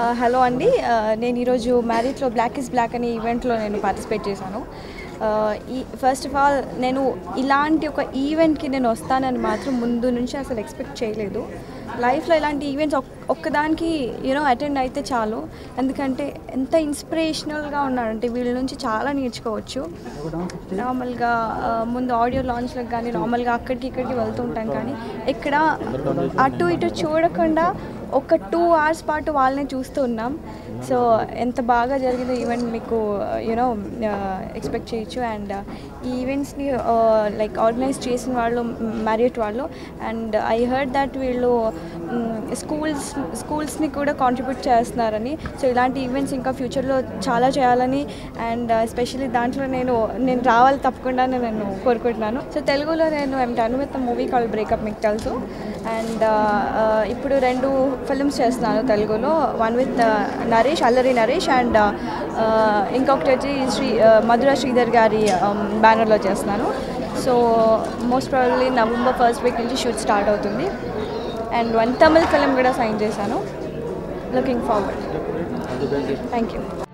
hello అండి ఆ, నేను ఈరోజు మ్యారేజ్లో బ్లాక్ ఇస్ బ్లాక్ అనే ఈవెంట్లో నేను పార్టిసిపేట్ చేశాను ఆ, ఈ ఫస్ట్ ఆఫ్ ఆల్ నేను ఇలాంటి ఒక ఈవెంట్కి నేను వస్తానని మాత్రం ముందు నుంచి అసలు ఎక్స్పెక్ట్ చేయలేదు లైఫ్లో ఇలాంటి ఈవెంట్స్ ఒక్కదానికి యూనో అటెండ్ అయితే చాలు ఎందుకంటే ఎంత ఇన్స్పిరేషనల్గా ఉన్నారంటే వీళ్ళ నుంచి చాలా నేర్చుకోవచ్చు నార్మల్గా ఆ, ముందు ఆడియో లాంచ్లకు కానీ నార్మల్గా అక్కడికి ఇక్కడికి వెళ్తూ ఉంటాం కానీ ఇక్కడ అటు ఇటు చూడకుండా ఒక టూ అవర్స్ పాటు వాళ్ళని చూస్తూ ఉన్నాం సో ఎంత బాగా జరిగిందో ఈవెంట్ మీకు యూనో ఎక్స్పెక్ట్ చేయొచ్చు అండ్ ఈ ఈవెంట్స్ని లైక్ ఆర్గనైజ్ చేసిన వాళ్ళు మ్యారియట్ వాళ్ళు అండ్ ఐ హర్డ్ దట్ వీళ్ళు స్కూల్స్ స్కూల్స్ని కూడా కాంట్రిబ్యూట్ చేస్తున్నారని సో ఇలాంటి ఈవెంట్స్ ఇంకా ఫ్యూచర్లో చాలా చేయాలని అండ్ ఎస్పెషల్లీ దాంట్లో నేను నేను రావాలి తప్పకుండా నేను కోరుకుంటున్నాను సో తెలుగులో నేను I'm done with movie call breakup మీకు తెలుసు అండ్ ఇప్పుడు రెండు ఫిల్మ్స్ చేస్తున్నాను తెలుగులో వన్ విత్ నరేష్ అల్లరి నరేష్ అండ్ ఇంకొకటి వచ్చి శ్రీ మధుర శ్రీధర్ గారి బ్యానర్లో చేస్తున్నాను so most probably November first week నుంచి షూట్ స్టార్ట్ అవుతుంది అండ్ వన్ తమిళ్ ఫిలిం కూడా సైన్ చేశాను లుకింగ్ ఫార్వర్డ్ థ్యాంక్ యూ